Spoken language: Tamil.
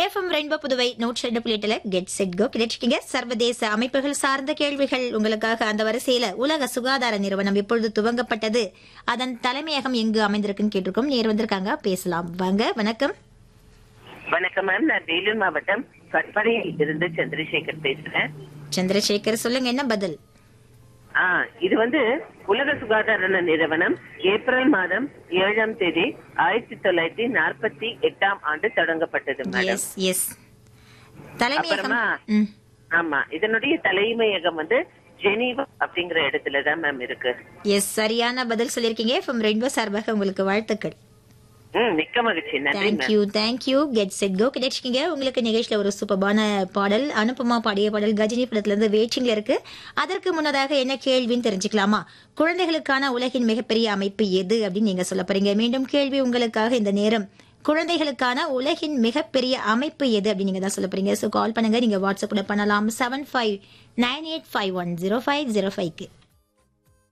எஃப்எம் ரெயின்போ புதுவை நூற்றி ரெண்டு புள்ளி எட்டுல கெட் செட் கோ கிடைச்சிட்டீங்க சர்வதேச அமைப்புகள் சார்ந்த கேள்விகள் உங்களுக்காக அந்த வரிசையில உலக சுகாதார நிறுவனம் எப்பொழுது துவங்கப்பட்டது அதன் தலைமையகம் எங்கு அமைந்திருக்குன்னு கேட்டிருக்கோம் நேர் வந்திருக்காங்க பேசலாம் வாங்க வணக்கம் வணக்கம் மேம் நான் வேலூர் மாவட்டம் கட்பறையில் இருந்து சந்திரசேகர் பேசுறேன் சந்திரசேகர் சொல்லுங்க என்ன பதில் ஆ இது வந்து உலக சுகாதார நிறுவனம் ஏப்ரல் மாதம் ஏழாம் தேதி ஆயிரத்தி தொள்ளாயிரத்தி நாற்பத்தி எட்டாம் ஆண்டு தொடங்கப்பட்டது மேடம் எஸ் எஸ் தலைமையகம் அப்புறமா ம். ஆமா இதனுடைய தலைமையகம் வந்து ஜெனீவா அப்படிங்கிற இடத்துல தான் மேம் இருக்கு எஸ் சரியான பதில் சொல்லியிருக்கீங்க எஃப்எம் ரெயின்போ சார்பாக உங்களுக்கு வாழ்த்துக்கள் ம் மிக்க மகிழ்ச்சி நன்றி ma'am thank you thank you get set go கிடைச்சிக்கிங்க உங்களுக்கு நிகழ்ச்சியில ஒரு சூப்பரான பாடல் அனுப்பமா பாடிய பாடல் கஜினி படத்துல இருந்து வெயிட்டிங்ல இருக்கு அதற்கு முன்னதாக என்ன கேள்வின்னு தெரிஞ்சுக்கலாமா குழந்தைகளுக்கான உலகின் மிகப்பெரிய அமைப்பு எது அப்படின்னு நீங்க சொல்ல போறீங்க மீண்டும் கேள்வி உங்களுக்காக இந்த நேரம் குழந்தைகளுக்கான உலகின் மிகப்பெரிய அமைப்பு எது அப்படின்னு நீங்க தான் சொல்ல போறீங்க ஸோ கால் பண்ணுங்க நீங்க வாட்ஸ்அப் கூட பண்ணலாம் seven five nine eight five one zero five zero ஃபைவ்க்கு